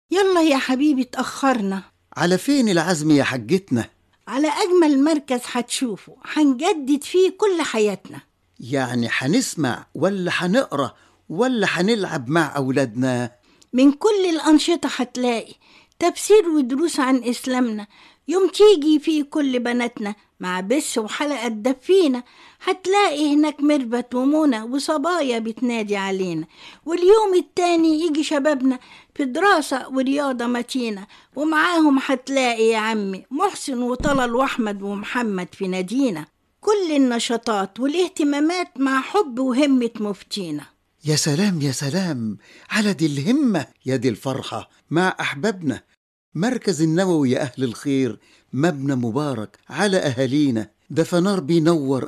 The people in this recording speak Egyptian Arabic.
يلا يا حبيبي اتأخرنا على فين العزم يا حجتنا على أجمل مركز هتشوفه هنجدد فيه كل حياتنا يعني هنسمع ولا هنقرا ولا هنلعب مع أولادنا من كل الأنشطة هتلاقي تفسير ودروس عن إسلامنا يوم تيجي فيه كل بناتنا مع بس وحلقة تدفينا هتلاقي هناك مربت ومنى وصبايا بتنادي علينا واليوم التاني يجي شبابنا في دراسة ورياضة متينة ومعاهم هتلاقي يا عمي محسن وطلال وأحمد ومحمد في نادينا كل النشاطات والاهتمامات مع حب وهمة مفتينا يا سلام يا سلام على دي الهمة يا دي الفرحة مع أحبابنا مركز النووي يا أهل الخير مبنى مبارك على أهالينا ده فنار بينور